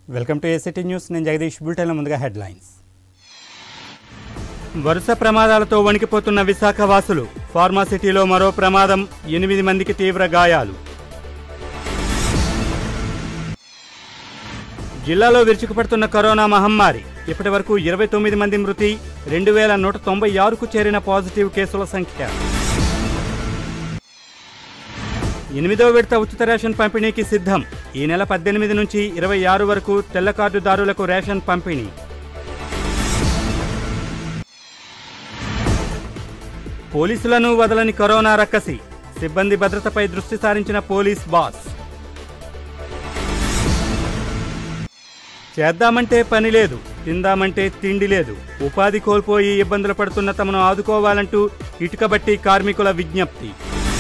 Welcome to ACT news నేను జగదీష్ బులెటిన్ల ముందుగా headlines వరుస ప్రమాదాలతో వణికిపోతున్న విశాఖ వాసులు ఫార్మాసిటీలో మరో ప్రమాదం ఎనిమిది మందికి తీవ్ర గాయాలు జిల్లాలో విరుచుకుపడుతున్న కరోనా మహమ్మారి ఇప్పటి వరకు ఇరవై తొమ్మిది మంది మృతి రెండు వేల నూట తొంభై ఆరుకు చేరిన పాజిటివ్ కేసుల సంఖ్య ఎనిమిదో విడత ఉచిత రేషన్ పంపిణీకి సిద్ధం ఈ నెల పద్దెనిమిది నుంచి ఇరవై ఆరు వరకు తెల్ల కార్డుదారులకు రేషన్ పంపిణీ పోలీసులను వదలని కరోనా రక్కసి సిబ్బంది భద్రతపై దృష్టి సారించిన పోలీస్ బాస్ చేద్దామంటే పని లేదు తిందామంటే తిండి లేదు ఉపాధి కోల్పోయి ఇబ్బందులు పడుతున్న తమను ఆదుకోవాలంటూ ఇటుకబట్టి కార్మికుల విజ్ఞప్తి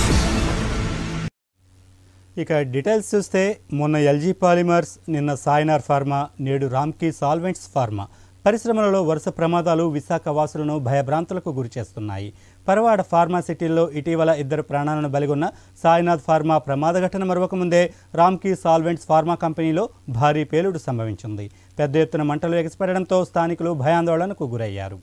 ఇక డీటెయిల్స్ చూస్తే మొన్న ఎల్జీ పాలిమర్స్ నిన్న సాయినార్ ఫార్మా నేడు రామ్కీ సాల్వెంట్స్ ఫార్మా పరిశ్రమలలో వరుస ప్రమాదాలు విశాఖ వాసులను భయభ్రాంతులకు గురిచేస్తున్నాయి పరవాడ ఫార్మా సిటీల్లో ఇటీవల ఇద్దరు ప్రాణాలను బలిగొన్న సాయినాథ్ ఫార్మా ప్రమాద ఘటన మరవకముందే రామ్కీ సాల్వెంట్స్ ఫార్మా కంపెనీలో భారీ పేలుడు సంభవించింది పెద్ద ఎత్తున మంటలు ఎగసిపడడంతో స్థానికులు భయాందోళనకు గురయ్యారు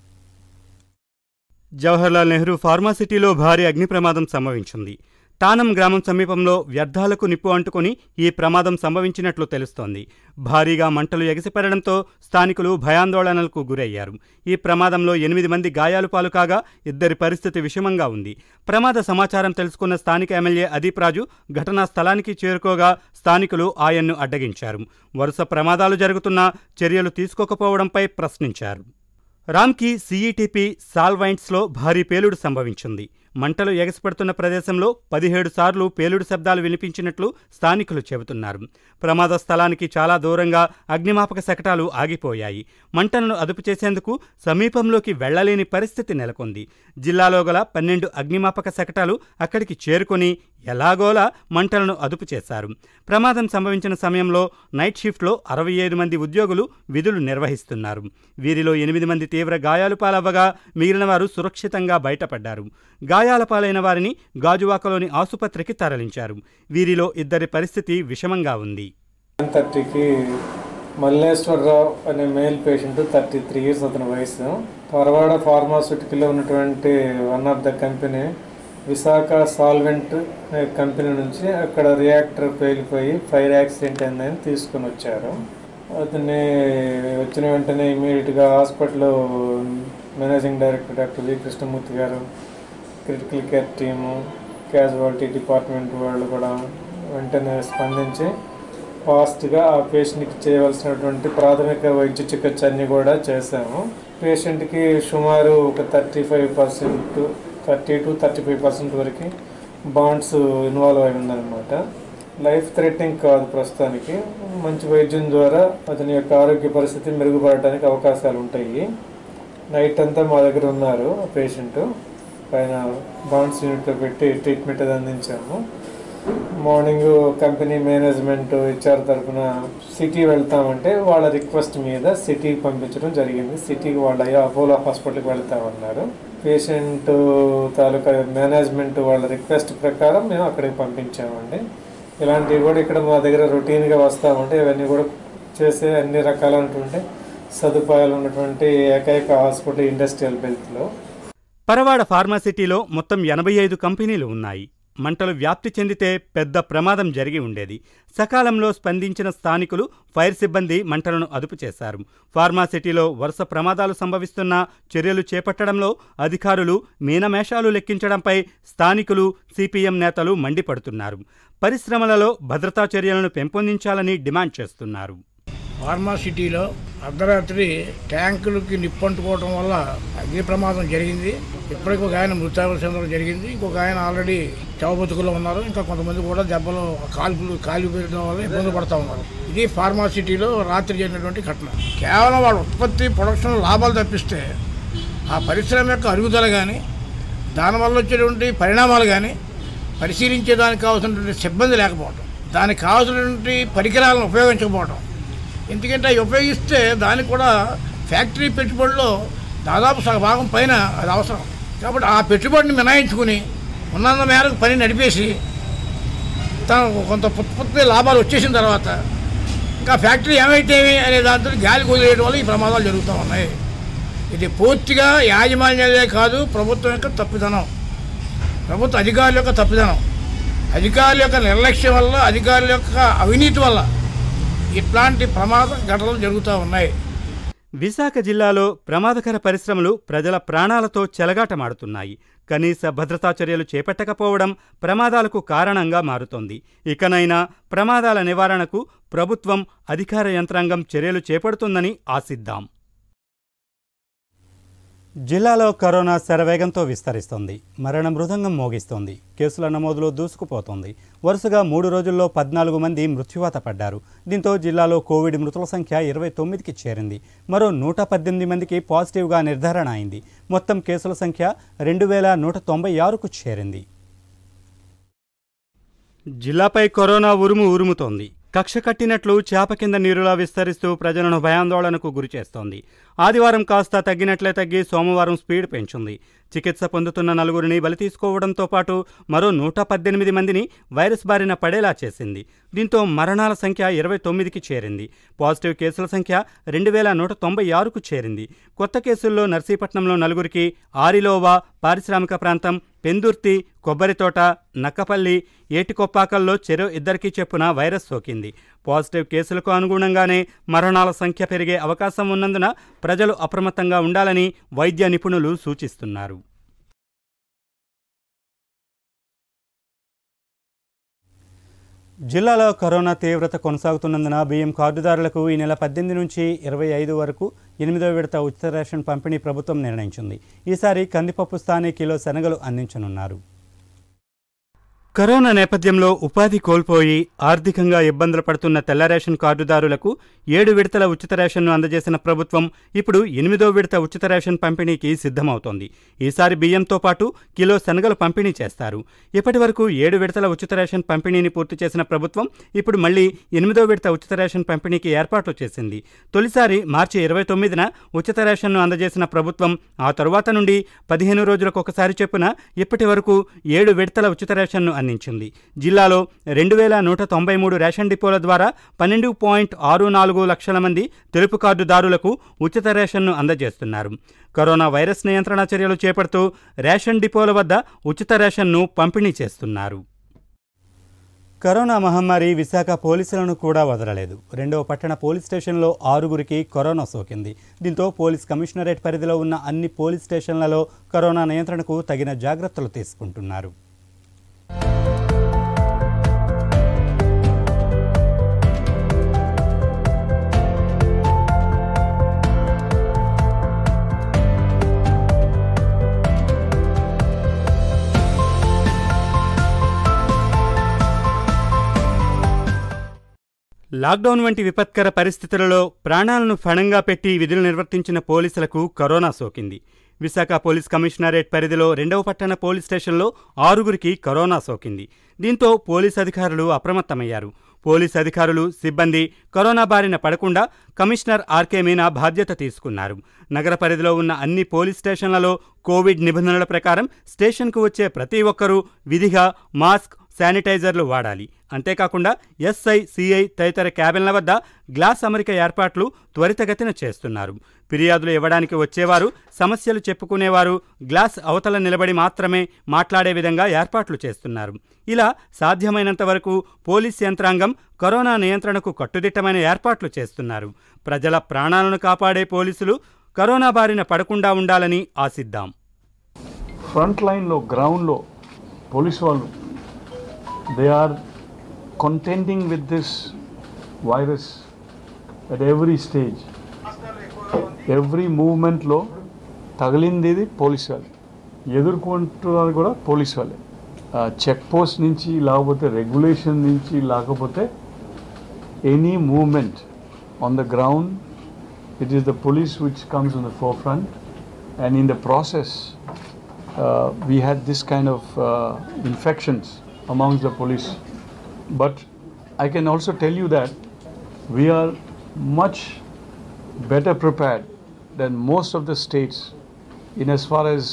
జవహర్లాల్ నెహ్రూ ఫార్మాసిటీలో భారీ అగ్ని ప్రమాదం సంభవించింది తానం గ్రామం సమీపంలో వ్యర్థాలకు నిప్పు అంటుకొని ఈ ప్రమాదం సంభవించినట్లు తెలుస్తోంది భారీగా మంటలు ఎగసిపడడంతో స్థానికులు భయాందోళనలకు గురయ్యారు ఈ ప్రమాదంలో ఎనిమిది మంది గాయాలు పాలు కాగా ఇద్దరి పరిస్థితి విషమంగా ఉంది ప్రమాద సమాచారం తెలుసుకున్న స్థానిక ఎమ్మెల్యే అదీప్ రాజు ఘటనా స్థలానికి చేరుకోగా స్థానికులు ఆయన్ను అడ్డగించారు వరుస ప్రమాదాలు జరుగుతున్నా చర్యలు తీసుకోకపోవడంపై ప్రశ్నించారు రామ్కి సీఈటీపీ సాల్వైంట్స్లో భారీ పేలుడు సంభవించింది మంటలు ఎగసిపడుతున్న ప్రదేశంలో పదిహేడు సార్లు పేలుడు శబ్దాలు వినిపించినట్లు స్థానికులు చెబుతున్నారు ప్రమాద స్థలానికి చాలా దూరంగా అగ్నిమాపక శకటాలు ఆగిపోయాయి మంటలను అదుపు చేసేందుకు సమీపంలోకి వెళ్లలేని పరిస్థితి నెలకొంది జిల్లాలో గల పన్నెండు అగ్నిమాపక శకటాలు అక్కడికి చేరుకొని ఎలాగోలా మంటలను అదుపు చేశారు ప్రమాదం సంభవించిన సమయంలో నైట్ షిఫ్ట్లో అరవై ఐదు మంది ఉద్యోగులు విధులు నిర్వహిస్తున్నారు వీరిలో ఎనిమిది మంది తీవ్ర గాయాలు పాలవ్వగా మిగిలిన వారు సురక్షితంగా బయటపడ్డారు గాయాల పాలైన వారిని గాజువాకలోని ఆసుపత్రికి తరలించారు వీరిలో ఇద్దరి పరిస్థితి విషమంగా ఉంది నైన్ థర్టీకి మల్లేశ్వరరావు అనే male patient thirty three years అతని వయసు పరవాడ ఫార్మాస్యూటికల్లో ఉన్నటువంటి one of the company Visakha solvent అనే కంపెనీ నుంచి అక్కడ రియాక్టర్ పేలిపోయి ఫైర్ యాక్సిడెంట్ అయిందని తీసుకుని వచ్చారు అతన్ని వచ్చిన వెంటనే ఇమీడియట్గా హాస్పిటల్లో managing director doctor V Krishnamurthy గారు critical care team casualty department వాళ్ళు కూడా వెంటనే స్పందించి ఫాస్ట్గా ఆ పేషెంట్కి చేయవలసినటువంటి ప్రాథమిక వైద్య చికిత్స అన్ని కూడా చేశాము పేషెంట్కి సుమారు ఒక thirty five percent thirty to thirty five percent వరకు బాండ్స్ ఇన్వాల్వ్ అయి ఉందన్నమాట లైఫ్ థ్రెటనింగ్ కాదు ప్రస్తుతానికి మంచి వైద్యం ద్వారా అతని యొక్క ఆరోగ్య పరిస్థితి మెరుగుపడటానికి అవకాశాలు ఉంటాయి నైట్ అంతా మా దగ్గర ఉన్నారు పేషెంట్ పైన బాండ్స్ యూనిట్లో పెట్టి ట్రీట్మెంట్ అది అందించాము మార్నింగ్ కంపెనీ మేనేజ్మెంట్ హెచ్ఆర్ తరఫున సిటీ వెళ్తామంటే వాళ్ళ రిక్వెస్ట్ మీద సిటీకి పంపించడం జరిగింది సిటీకి వాళ్ళ అయ్యా అపోలో హాస్పిటల్కి వెళ్తామన్నారు పేషెంట్ తాలూకా మేనేజ్మెంట్ వాళ్ళ రిక్వెస్ట్ ప్రకారం మేము అక్కడికి పంపించామండి ఇలాంటివి కూడా ఇక్కడ మా దగ్గర రొటీన్గా వస్తామంటే ఇవన్నీ కూడా చేసే అన్ని రకాలైనటువంటి సదుపాయాలు ఉన్నటువంటి ఏకైక హాస్పిటల్ ఇండస్ట్రియల్ బెల్ట్లో పరవాడ ఫార్మాసిటీలో మొత్తం ఎనభై ఐదు కంపెనీలు ఉన్నాయి మంటలు వ్యాప్తి చెందితే పెద్ద ప్రమాదం జరిగి ఉండేది సకాలంలో స్పందించిన స్థానికులు ఫైర్ సిబ్బంది మంటలను అదుపు చేశారు ఫార్మాసిటీలో వరుస ప్రమాదాలు సంభవిస్తున్నా చర్యలు చేపట్టడంలో అధికారులు మీనమేషాలు లెక్కించడంపై స్థానికులు సిపిఎం నేతలు మండిపడుతున్నారు పరిశ్రమలలో భద్రతా చర్యలను పెంపొందించాలని డిమాండ్ చేస్తున్నారు ఫార్మా సిటీలో అర్ధరాత్రి ట్యాంకులకి నిప్పంటుకోవడం వల్ల అగ్ని ప్రమాదం జరిగింది ఇప్పటికి ఒక ఆయన మృతావస్థ చెందడం జరిగింది ఇంకొక ఆయన ఆల్రెడీ చవబతుకులో ఉన్నారు ఇంకా కొంతమంది కూడా దెబ్బలు కాల్పులు కాలిపోయడం వల్ల ఇబ్బంది పడతా ఉన్నారు ఇది ఫార్మా సిటీలో రాత్రి జరిగినటువంటి ఘటన కేవలం వాళ్ళ ఉత్పత్తి ప్రొడక్షన్ లాభాలు తప్పిస్తే ఆ పరిశ్రమ యొక్క అరుగుదల కానీ దానివల్ల వచ్చేటువంటి పరిణామాలు కానీ పరిశీలించేదానికి కావాల్సినటువంటి సిబ్బంది లేకపోవడం దానికి కావాల్సినటువంటి పరికరాలను ఉపయోగించకపోవడం ఎందుకంటే అవి ఉపయోగిస్తే దానికి కూడా ఫ్యాక్టరీ పెట్టుబడిలో దాదాపు సగ భాగం పైన అది అవసరం కాబట్టి ఆ పెట్టుబడిని మినాయించుకుని ఉన్నంత మేరకు పని నడిపేసి తను కొంత ఉత్పత్తి లాభాలు వచ్చేసిన తర్వాత ఇంకా ఫ్యాక్టరీ ఏమైతేమి అనే దాంతో గాలి కుదిరేయడం వల్ల ఈ ప్రమాదాలు జరుగుతూ ఉన్నాయి ఇది పూర్తిగా యాజమాన్యాలే కాదు ప్రభుత్వం యొక్క తప్పిదనం ప్రభుత్వ అధికారుల యొక్క తప్పిదనం అధికారుల యొక్క నిర్లక్ష్యం వల్ల అధికారుల యొక్క అవినీతి వల్ల ఇట్లాంటి ప్రమాద ఘటనలు జరుగుతూ ఉన్నాయి విశాఖ జిల్లాలో ప్రమాదకర పరిశ్రమలు ప్రజల ప్రాణాలతో చెలగాటమాడుతున్నాయి కనీస భద్రతా చర్యలు చేపట్టకపోవడం ప్రమాదాలకు కారణంగా మారుతోంది ఇకనైనా ప్రమాదాల నివారణకు ప్రభుత్వం అధికార యంత్రాంగం చర్యలు చేపడుతుందని ఆశిద్దాం జిల్లాలో కరోనా శరవేగంతో విస్తరిస్తోంది మరణ మృదంగం మోగిస్తోంది కేసుల నమోదులో దూసుకుపోతోంది వరుసగా మూడు రోజుల్లో పద్నాలుగు మంది మృత్యువాత పడ్డారు దీంతో జిల్లాలో కోవిడ్ మృతుల సంఖ్య ఇరవై తొమ్మిదికి చేరింది మరో నూట పద్దెనిమిది మందికి పాజిటివ్గా నిర్ధారణ అయింది మొత్తం కేసుల సంఖ్య రెండు వేల నూట తొంభై ఆరుకు చేరింది జిల్లాపై కరోనా ఉరుము ఉరుముతోంది కక్ష కట్టినట్లు చేప కింద నీరులా విస్తరిస్తూ ప్రజలను భయాందోళనకు గురిచేస్తోంది ఆదివారం కాస్త తగ్గినట్లే తగ్గి సోమవారం స్పీడ్ పెంచుంది చికిత్స పొందుతున్న నలుగురిని బలి తీసుకోవడంతో పాటు మరో నూట పద్దెనిమిది మందిని వైరస్ బారిన పడేలా చేసింది దీంతో మరణాల సంఖ్య ఇరవై తొమ్మిదికి చేరింది పాజిటివ్ కేసుల సంఖ్య రెండు వేల నూట తొంభై ఆరుకు చేరింది కొత్త కేసుల్లో నర్సీపట్నంలో నలుగురికి ఆరిలోవా పారిశ్రామిక ప్రాంతం పెందుర్తి కొబ్బరితోట నక్కపల్లి ఏటికొప్పాకల్లో చెరో ఇద్దరికీ చెప్పున వైరస్ సోకింది పాజిటివ్ కేసులకు అనుగుణంగానే మరణాల సంఖ్య పెరిగే అవకాశం ఉన్నందున ప్రజలు అప్రమత్తంగా ఉండాలని వైద్య నిపుణులు సూచిస్తున్నారు జిల్లాలో కరోనా తీవ్రత కొనసాగుతున్నందున బియ్యం కార్డుదారులకు ఈ నెల పద్దెనిమిది నుంచి ఇరవై ఐదు వరకు ఎనిమిదవ విడత ఉచిత రేషన్ పంపిణీ ప్రభుత్వం నిర్ణయించింది ఈసారి కందిపప్పు స్థానే కిలో శనగలు అందించనున్నారు కరోనా నేపథ్యంలో ఉపాధి కోల్పోయి ఆర్థికంగా ఇబ్బందులు పడుతున్న తెల్ల రేషన్ కార్డుదారులకు ఏడు విడతల ఉచిత రేషన్ను అందజేసిన ప్రభుత్వం ఇప్పుడు ఎనిమిదో విడత ఉచిత రేషన్ పంపిణీకి సిద్ధమవుతోంది ఈసారి బియ్యంతో పాటు కిలో శనగలు పంపిణీ చేస్తారు ఇప్పటి వరకు ఏడు విడతల ఉచిత రేషన్ పంపిణీని పూర్తి చేసిన ప్రభుత్వం ఇప్పుడు మళ్ళీ ఎనిమిదో విడత ఉచిత రేషన్ పంపిణీకి ఏర్పాట్లు చేసింది తొలిసారి మార్చి ఇరవై తొమ్మిదిన ఉచిత రేషన్ను అందజేసిన ప్రభుత్వం ఆ తరువాత నుండి పదిహేను రోజులకు ఒకసారి చొప్పున ఇప్పటి వరకు ఏడు విడతల ఉచిత రేషన్ను అందించింది జిల్లాలో రెండు వేల నూట తొంభై మూడు రేషన్ డిపోల ద్వారా పన్నెండు పాయింట్ ఆరు నాలుగు లక్షల మంది తెలుపు కార్డుదారులకు ఉచిత రేషన్ను అందజేస్తున్నారు కరోనా వైరస్ నియంత్రణ చర్యలు చేపడుతూ రేషన్ డిపోల వద్ద ఉచిత రేషన్ను పంపిణీ చేస్తున్నారు కరోనా మహమ్మారి విశాఖ పోలీసులను కూడా వదలలేదు రెండవ పట్టణ పోలీస్ స్టేషన్లో ఆరుగురికి కరోనా సోకింది దీంతో పోలీస్ కమిషనరేట్ పరిధిలో ఉన్న అన్ని పోలీస్ స్టేషన్లలో కరోనా నియంత్రణకు తగిన జాగ్రత్తలు తీసుకుంటున్నారు లాక్డౌన్ వంటి విపత్కర పరిస్థితులలో ప్రాణాలను ఫణంగా పెట్టి విధులు నిర్వర్తించిన పోలీసులకు కరోనా సోకింది విశాఖ పోలీస్ కమిషనరేట్ పరిధిలో రెండవ పట్టణ పోలీస్ స్టేషన్లో ఆరుగురికి కరోనా సోకింది దీంతో పోలీస్ అధికారులు అప్రమత్తమయ్యారు పోలీస్ అధికారులు సిబ్బంది కరోనా బారిన పడకుండా కమిషనర్ ఆర్కే మీనా బాధ్యత తీసుకున్నారు నగర పరిధిలో ఉన్న అన్ని పోలీస్ స్టేషన్లలో కోవిడ్ నిబంధనల ప్రకారం స్టేషన్కు వచ్చే ప్రతి ఒక్కరూ విధిగా మాస్క్ శానిటైజర్లు వాడాలి అంతేకాకుండా ఎస్ఐ సిఐ తదితర క్యాబిన్ల వద్ద గ్లాస్ అమరిక ఏర్పాట్లు త్వరితగతిన చేస్తున్నారు ఫిర్యాదులు ఇవ్వడానికి వచ్చేవారు సమస్యలు చెప్పుకునేవారు గ్లాస్ అవతల నిలబడి మాత్రమే మాట్లాడే విధంగా ఏర్పాట్లు చేస్తున్నారు ఇలా సాధ్యమైనంత వరకు పోలీస్ యంత్రాంగం కరోనా నియంత్రణకు కట్టుదిట్టమైన ఏర్పాట్లు చేస్తున్నారు ప్రజల ప్రాణాలను కాపాడే పోలీసులు కరోనా బారిన పడకుండా ఉండాలని ఆశిద్దాం ఫ్రంట్ లైన్లో గ్రౌండ్లో పోలీస్ వాళ్ళు they are contending with this virus at every stage. Every మూమెంట్లో తగిలింది ఇది పోలీస్ వాళ్ళే ఎదుర్కొంటున్నది కూడా పోలీస్ వాళ్ళే చెక్ పోస్ట్ నుంచి లేకపోతే రెగ్యులేషన్ నుంచి లేకపోతే any moment on the ground it is the police which comes on the forefront and in the process we had this kind of infections amongst the police But I can also tell you that we are much better prepared than most of the states in as far as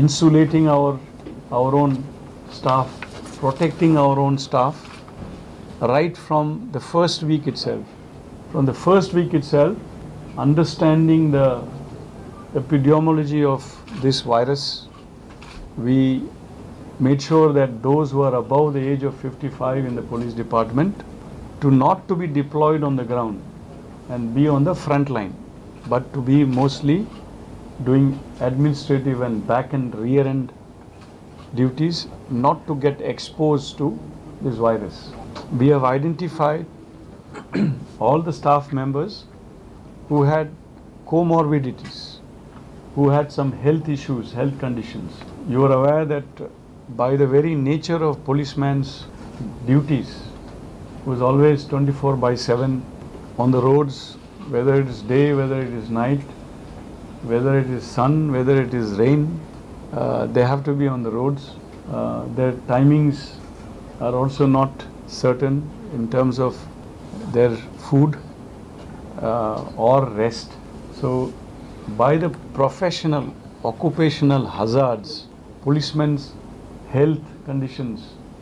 insulating our our own staff, protecting our own staff, right from the first week itself. From the first week itself, understanding the epidemiology of this virus, we made sure that those who are above the age of 55 in the police department to not to be deployed on the ground and be on the front line, but to be mostly doing administrative and back and rear end duties, not to get exposed to this virus. We have identified all the staff members who had comorbidities, who had some health issues, health conditions. You are aware that uh, by the very nature of policeman's duties, was always 24 by 7 on the roads, whether it is day, whether it is night, whether it is sun, whether it is rain, uh, they have to be on the roads. Uh, their timings are also not certain in terms of their food uh, or rest. So, by the professional occupational hazards, policemen's health conditions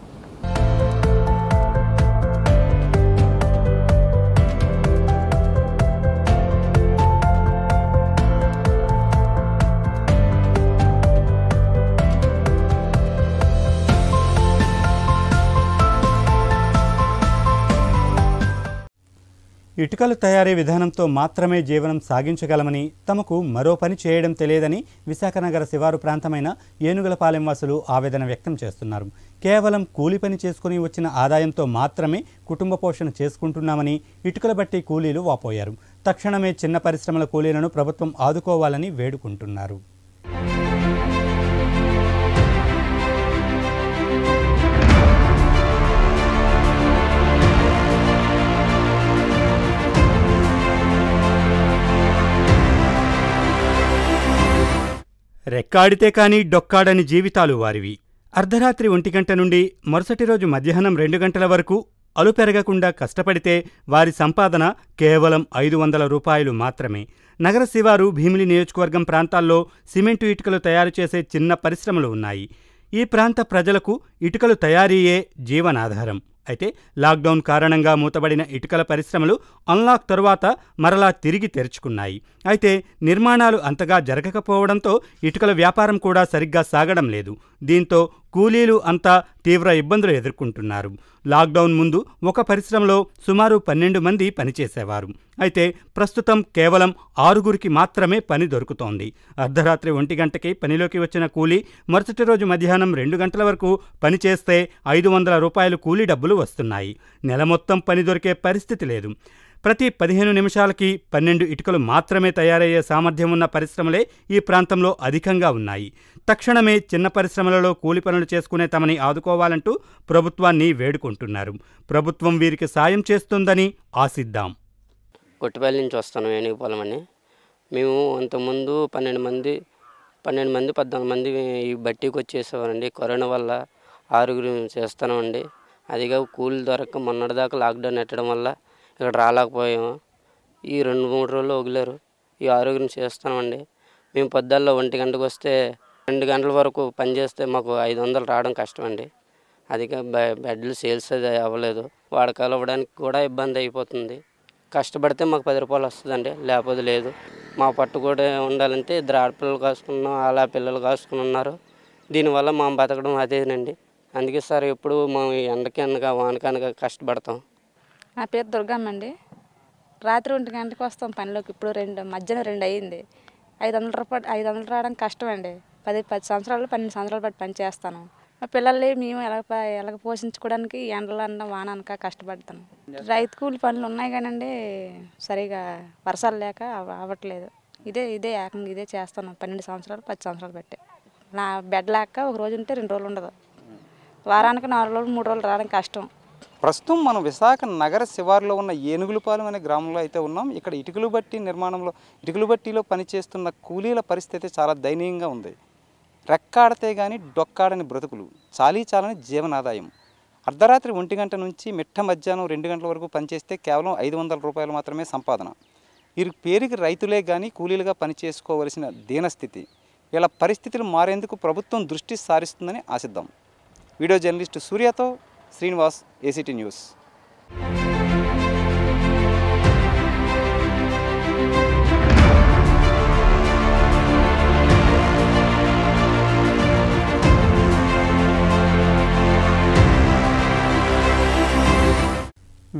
ఇటుకలు తయారీ విధానంతో మాత్రమే జీవనం సాగించగలమని తమకు మరో పని చేయడం తెలియదని విశాఖ నగర శివారు ప్రాంతమైన ఏనుగులపాలెం వాసులు ఆవేదన వ్యక్తం చేస్తున్నారు కేవలం కూలి పని చేసుకుని వచ్చిన ఆదాయంతో మాత్రమే కుటుంబ పోషణ చేసుకుంటున్నామని ఇటుకల బట్టి కూలీలు వాపోయారు తక్షణమే చిన్న పరిశ్రమల కూలీలను ప్రభుత్వం ఆదుకోవాలని వేడుకుంటున్నారు రెక్కాడితే కానీ డొక్కాడని జీవితాలు వారివి అర్ధరాత్రి ఒంటి గంట నుండి మరుసటి రోజు మధ్యాహ్నం రెండు గంటల వరకు అలుపెరగకుండా కష్టపడితే వారి సంపాదన కేవలం ఐదు వందల రూపాయలు మాత్రమే నగర శివారు భీమిలి నియోజకవర్గం ప్రాంతాల్లో సిమెంటు ఇటుకలు తయారు చేసే చిన్న పరిశ్రమలు ఉన్నాయి ఈ ప్రాంత ప్రజలకు ఇటుకలు తయారీయే జీవనాధారం అయితే లాక్డౌన్ కారణంగా మూతబడిన ఇటుకల పరిశ్రమలు అన్లాక్ తరువాత మరలా తిరిగి తెరుచుకున్నాయి అయితే నిర్మాణాలు అంతగా జరగకపోవడంతో ఇటుకల వ్యాపారం కూడా సరిగ్గా సాగడం లేదు దీంతో కూలీలు అంతా తీవ్ర ఇబ్బందులు ఎదుర్కొంటున్నారు లాక్డౌన్ ముందు ఒక పరిశ్రమలో సుమారు పన్నెండు మంది పనిచేసేవారు అయితే ప్రస్తుతం కేవలం ఆరుగురికి మాత్రమే పని దొరుకుతోంది అర్ధరాత్రి ఒంటి గంటకి పనిలోకి వచ్చిన కూలీ మరుసటి రోజు మధ్యాహ్నం రెండు గంటల వరకు పని చేస్తే ఐదు వందల రూపాయలు కూలీ డబ్బులు వస్తున్నాయి నెల మొత్తం పని దొరికే పరిస్థితి లేదు ప్రతి పదిహేను నిమిషాలకి పన్నెండు ఇటుకలు మాత్రమే తయారయ్యే సామర్థ్యం ఉన్న పరిశ్రమలే ఈ ప్రాంతంలో అధికంగా ఉన్నాయి తక్షణమే చిన్న పరిశ్రమలలో కూలి పనులు చేసుకునే తమని ఆదుకోవాలంటూ ప్రభుత్వాన్ని వేడుకుంటున్నారు ప్రభుత్వం వీరికి సాయం చేస్తుందని ఆశిద్దాం కొట్టిపల్లి నుంచి వస్తాను ఏనుగుపాలెం అని మేము అంతకుముందు పన్నెండు మంది పన్నెండు మంది పద్నాలుగు మంది ఈ బట్టీకి వచ్చేసేవారండి కరోనా వల్ల ఆరుగురు చేస్తున్నామండి అదిగా కూలి దొరక్క మొన్నటిదాకా లాక్డౌన్ పెట్టడం వల్ల ఇక్కడ రాలేకపోయాము ఈ రెండు మూడు రోజులు వదిలేరు ఈ ఆరుగురిని చేస్తామండి మేము పొద్దుల్లో ఒంటి గంటకు వస్తే రెండు గంటల వరకు పని చేస్తే మాకు ఐదు వందలు రావడం కష్టం అండి అదిగా బె- బెడ్లు సేల్స్ అది అవ్వలేదు వాడకాలు ఇవ్వడానికి కూడా ఇబ్బంది అయిపోతుంది కష్టపడితే మాకు పది రూపాయలు వస్తుందండి లేకపోతే లేదు మా పట్టు కూడా ఉండాలంటే ఇద్దరు ఆడపిల్లలు కాసుకున్నాం అలా పిల్లలు కాసుకుని ఉన్నారు దీనివల్ల మా బతకడం అదేనండి అందుకే సార్ ఎప్పుడు మా ఎండకి అనగా వానకి అనగా కష్టపడతాం నా పేరు దుర్గమ్మ అండి రాత్రి ఒంటి గంటకి వస్తాం పనిలోకి ఇప్పుడు రెండు మధ్యాహ్నం రెండు అయ్యింది ఐదు వందల రూపాయలు ఐదు వందలు రావడం కష్టం అండి పది పది సంవత్సరాలు పన్నెండు సంవత్సరాలు బట్టి పని చేస్తాను మా పిల్లల్ని మేము ఎలాగ ప- ఎలాగ పోషించుకోవడానికి ఎండలు అన్న వాన అనక కష్టపడతాను రైతు కూలి పనులు ఉన్నాయి కానండి సరిగా వర్షాలు లేక అవ- అవ్వట్లేదు ఇదే ఇదే ఏకంగా ఇదే చేస్తాను పన్నెండు సంవత్సరాలు పది సంవత్సరాలు బట్టి నా బెడ్ లేక ఒక రోజు ఉంటే రెండు రోజులు ఉండదు వారానికి నాలుగు రోజులు మూడు రోజులు రావడం కష్టం ప్రస్తుతం మనం విశాఖ నగర శివారులో ఉన్న ఏనుగులపాలెం అనే గ్రామంలో అయితే ఉన్నాం ఇక్కడ ఇటుకలు బట్టి నిర్మాణంలో ఇటుకలు బట్టిలో పనిచేస్తున్న కూలీల పరిస్థితి చాలా దయనీయంగా ఉంది రెక్కాడితే కానీ డొక్కాడని బ్రతుకులు చాలీ చాలని జీవనాదాయం అర్ధరాత్రి ఒంటి గంట నుంచి మిట్ట మధ్యాహ్నం రెండు గంటల వరకు పనిచేస్తే కేవలం ఐదు వందల రూపాయలు మాత్రమే సంపాదన వీరి పేరుకి రైతులే కానీ కూలీలుగా పనిచేసుకోవలసిన దీనస్థితి వీళ్ళ పరిస్థితులు మారేందుకు ప్రభుత్వం దృష్టి సారిస్తుందని ఆశిద్దాం వీడియో జర్నలిస్టు సూర్యతో శ్రీనివాస్ ఏసీటీ న్యూస్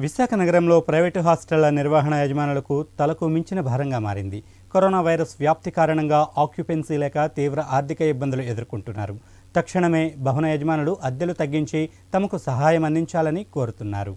విశాఖ నగరంలో ప్రైవేటు హాస్టళ్ల నిర్వహణ యజమానులకు తలకు మించిన భారంగా మారింది కరోనా వైరస్ వ్యాప్తి కారణంగా ఆక్యుపెన్సీ లేక తీవ్ర ఆర్థిక ఇబ్బందులు ఎదుర్కొంటున్నారు తక్షణమే భవన యజమానులు అద్దెలు తగ్గించి తమకు సహాయం అందించాలని కోరుతున్నారు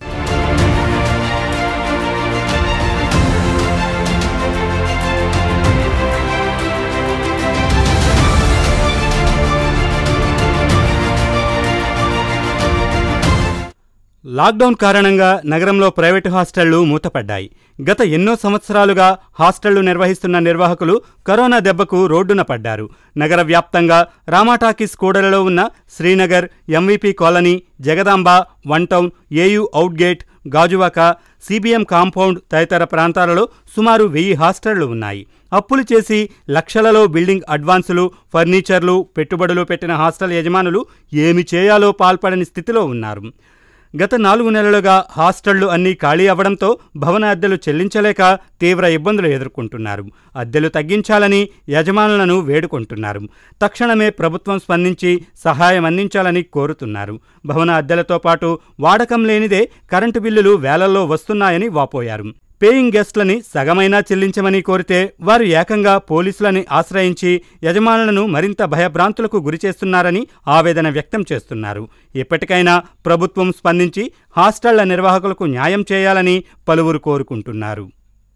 లాక్డౌన్ కారణంగా నగరంలో ప్రైవేటు హాస్టళ్లు మూతపడ్డాయి గత ఎన్నో సంవత్సరాలుగా హాస్టళ్లు నిర్వహిస్తున్న నిర్వాహకులు కరోనా దెబ్బకు రోడ్డున పడ్డారు నగర వ్యాప్తంగా రామాటాకీస్ కూడలలో ఉన్న Srinagar MVP colony Jagadamba one town AU out gate Gajuwaka CBM compound తదితర ప్రాంతాలలో సుమారు వెయ్యి హాస్టళ్లు ఉన్నాయి అప్పులు చేసి లక్షలలో బిల్డింగ్ అడ్వాన్సులు ఫర్నిచర్లు పెట్టుబడులు పెట్టిన హాస్టల్ యజమానులు ఏమి చేయాలో పాల్పడని స్థితిలో ఉన్నారు గత నాలుగు నెలలుగా హాస్టళ్లు అన్నీ ఖాళీ అవ్వడంతో భవన అద్దెలు చెల్లించలేక తీవ్ర ఇబ్బందులు ఎదుర్కొంటున్నారు అద్దెలు తగ్గించాలని యజమానులను వేడుకుంటున్నారు తక్షణమే ప్రభుత్వం స్పందించి సహాయం అందించాలని కోరుతున్నారు భవన అద్దెలతో పాటు వాడకం లేనిదే కరెంటు బిల్లులు వేలల్లో వస్తున్నాయని వాపోయారు పేయింగ్ గెస్ట్లని సగమైనా చెల్లించమని కోరితే వారు ఏకంగా పోలీసులని ఆశ్రయించి యజమానులను మరింత భయభ్రాంతులకు గురిచేస్తున్నారని ఆవేదన వ్యక్తం చేస్తున్నారు ఇప్పటికైనా ప్రభుత్వం స్పందించి హాస్టళ్ల నిర్వాహకులకు న్యాయం చేయాలని పలువురు కోరుకుంటున్నారు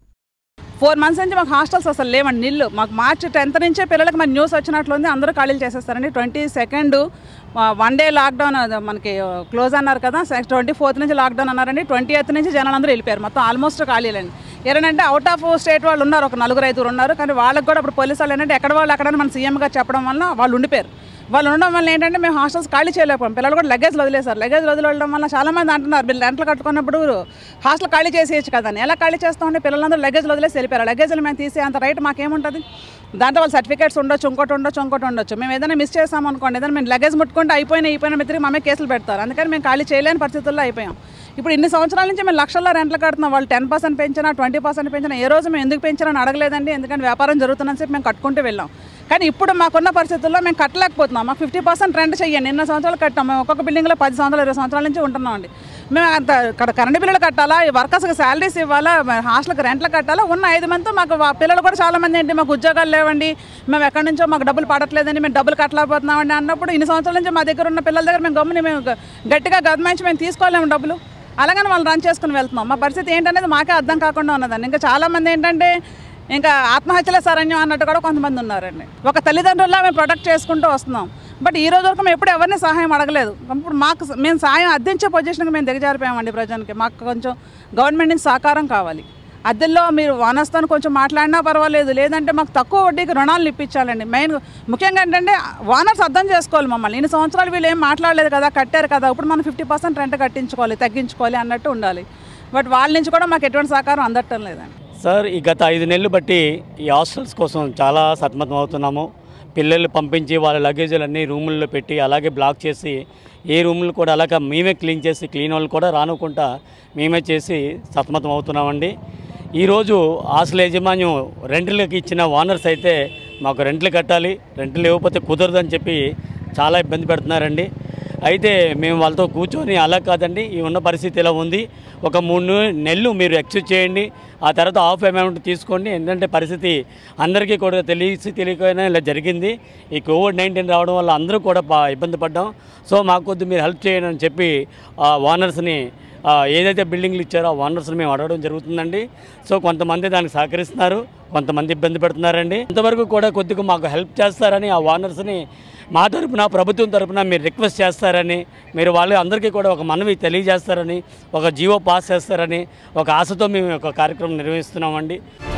ఫోర్ మంత్స్ నుంచి మాకు హాస్టల్స్ అసలు లేవండి నిల్లు మాకు మార్చి టెన్త్ నుంచే పిల్లలకు మన న్యూస్ వచ్చినట్లుంది అందరూ ఖాళీలు చేసేస్తారండి twenty second one day lockdown అది మనకి క్లోజ్ అన్నారు కదా ట్వంటీ ఫోర్త్ నుంచి లాక్డౌన్ అన్నారండి ట్వంటీ ఎయిత్ నుంచి జనాలు అందరూ వెళ్ళిపోయారు మొత్తం ఆల్మోస్ట్ ఖాళీలండి ఏంటంటే అవుట్ ఆఫ్ స్టేట్ వాళ్ళు ఉన్నారు ఒక నలుగురు ఐదుగురు ఉన్నారు కానీ వాళ్ళకి కూడా ఇప్పుడు పోలీసు వాళ్ళు ఏంటంటే ఎక్కడ వాళ్ళు అక్కడ మన సీఎం గారు చెప్పడం వల్ల వాళ్ళు ఉండిపోయారు వాళ్ళు ఉండడం వల్ల ఏంటంటే మేము హాస్టల్స్ ఖాళీ చేయలేకపోయాం పిల్లలు కూడా లగేజ్ వదిలేశారు లగేజ్ వదిలేయడం వల్ల చాలా మంది అంటున్నారు మీరు రెంట్లు కట్టుకున్నప్పుడు హాస్టల్ ఖాళీ చేసేయచ్చు కదా అని ఎలా ఖాళీ చేస్తామంటే పిల్లలందరూ లగేజ్ వదిలేసి వెళ్ళిపోయారు లగేజ్లు మేము తీసే అంత రైట్ మాకేముంటుంది దాంట్లో వాళ్ళ సర్టిఫికేట్స్ ఉండొచ్చు ఇంకోటి ఉండొచ్చు ఇంకోటి ఉండొచ్చు మేము ఏదైనా మిస్ చేసాం అనుకోండి ఏదైనా మేము లగేజ్ ముట్టుకుంటే అయిపోయినా అయిపోయినా మేము తిరిగి మమ్మీ కేసులు పెడతారు అందుకని మేము ఖాళీ చేయలేని పరిస్థితుల్లో అయిపోయాం ఇప్పుడు ఇన్ని సంవత్సరాల నుంచి మేము లక్షల్లో రెంట్లు కడుతున్నాం వాళ్ళు టెన్ పర్సెంట్ పెంచినా ట్వంటీ పర్సెంట్ పెంచినా ఏ రోజు మేము ఎందుకు పెంచారని అడగలేదండి ఎందుకంటే వ్యాపారం జరుగుతుందని చెప్పి మేము కట్టుకుంటూ వెళ్ళాం కానీ ఇప్పుడు మాకున్న పరిస్థితుల్లో మేము కట్టలేకపోతున్నాం మాకు ఫిఫ్టీ పర్సెంట్ రెంట్ చెయ్యండి ఎన్నో సంవత్సరాలు కట్టాం మేము ఒక్కొక్క బిల్డింగ్లో పది సంవత్సరాలు ఇరవై సంవత్సరాల నుంచి ఉంటున్నామండి మేము అంత ఇక్కడ కరెంట్ బిల్లులు కట్టాలా ఈ వర్కర్స్కి శాలరీస్ ఇవ్వాలా హాస్టల్కి రెంట్లు కట్టాలా ఉన్న ఐదు మందితో మాకు వా- పిల్లలు కూడా చాలా మంది ఏంటి మాకు ఉద్యోగాలు లేవండి మేము ఎక్కడి నుంచో మాకు డబ్బులు పడట్లేదండి మేము డబ్బులు కట్టలేకపోతున్నామండి అన్నప్పుడు ఇన్ని సంవత్సరాల నుంచి మా దగ్గర ఉన్న పిల్లల దగ్గర మేము గమ్ముని మేము గ- గట్టిగా గదమాయించి మేము తీసుకోలేము డబ్బులు అలాగని వాళ్ళు రన్ చేసుకుని వెళ్తున్నాం మా పరిస్థితి ఏంటనేది మాకే అర్థం కాకుండా ఉన్నదండి ఇంకా చాలా మంది ఏంటంటే ఇంకా ఆత్మహత్యలే శరణ్యం అన్నట్టు కూడా కొంతమంది ఉన్నారండి ఒక తల్లిదండ్రుల్లా మేము ప్రొటెక్ట్ చేసుకుంటూ వస్తున్నాం బట్ ఈ రోజు వరకు మేము ఎప్పుడు ఎవరిని సహాయం అడగలేదు ఇప్పుడు మాకు స- మేము సహాయం అద్దించే పొజిషన్కి మేము దిగజారిపోయామండి ప్రజలకి మాకు కొంచెం గవర్నమెంట్ నుంచి సహకారం కావాలి అద్దెల్లో మీరు వానస్తాను కొంచెం మాట్లాడినా పర్వాలేదు లేదంటే మాకు తక్కువ వడ్డీకి రుణాలు ఇప్పించాలండి మెయిన్ ముఖ్యంగా ఏంటంటే ఓనర్స్ అర్థం చేసుకోవాలి మమ్మల్ని ఇన్ని సంవత్సరాలు వీళ్ళు ఏం మాట్లాడలేదు కదా కట్టారు కదా ఇప్పుడు మనం ఫిఫ్టీ పర్సెంట్ రెంట్ కట్టించుకోవాలి తగ్గించుకోవాలి అన్నట్టు ఉండాలి బట్ వాళ్ళ నుంచి కూడా మాకు ఎటువంటి సహకారం అందటం లేదండి సార్ ఈ గత ఐదు నెలలు బట్టి ఈ హాస్టల్స్ కోసం చాలా సతమతం అవుతున్నాము పిల్లలు పంపించి వాళ్ళ లగేజీలు అన్నీ రూముల్లో పెట్టి అలాగే బ్లాక్ చేసి ఏ రూములు కూడా అలాగా మేమే క్లీన్ చేసి క్లీన్ వాళ్ళు కూడా రానుకుంటా మేమే చేసి సతమతం అవుతున్నామండి ఈరోజు హాస్టల్ యాజమాన్యం రెంట్లకి ఇచ్చిన ఓనర్స్ అయితే మాకు రెంట్లు కట్టాలి రెంట్లు లేకపోతే కుదరదని చెప్పి చాలా ఇబ్బంది పెడుతున్నారండి అయితే మేము వాళ్ళతో కూర్చొని అలా కాదండి ఈ ఉన్న పరిస్థితి ఇలా ఉంది ఒక మూడు నెలలు మీరు ఎక్స్క్యూజ్ చేయండి ఆ తర్వాత ఆఫ్ అమౌంట్ తీసుకోండి ఎందుకంటే పరిస్థితి అందరికీ కూడా తెలిసి తెలియకపోయినా ఇలా జరిగింది ఈ కోవిడ్ నైన్టీన్ రావడం వల్ల అందరూ కూడా పా- ఇబ్బంది పడ్డాం సో మాకు కొద్ది మీరు హెల్ప్ చేయండి అని చెప్పి ఆ ఓనర్స్ని ఆ, ఏదైతే బిల్డింగ్లు ఇచ్చారో ఆ ఓనర్స్ని మేము అడగడం జరుగుతుందండి సో కొంతమంది దానికి సహకరిస్తున్నారు కొంతమంది ఇబ్బంది పెడుతున్నారండి ఇంతవరకు కూడా కొద్దిగా మాకు హెల్ప్ చేస్తారని ఆ ఓనర్స్ని మా తరపున ప్రభుత్వం తరపున మీరు రిక్వెస్ట్ చేస్తారని మీరు వాళ్ళు అందరికీ కూడా ఒక మనవి తెలియజేస్తారని ఒక జీవో పాస్ చేస్తారని ఒక ఆశతో మేము ఒక కార్యక్రమం నిర్వహిస్తున్నామండి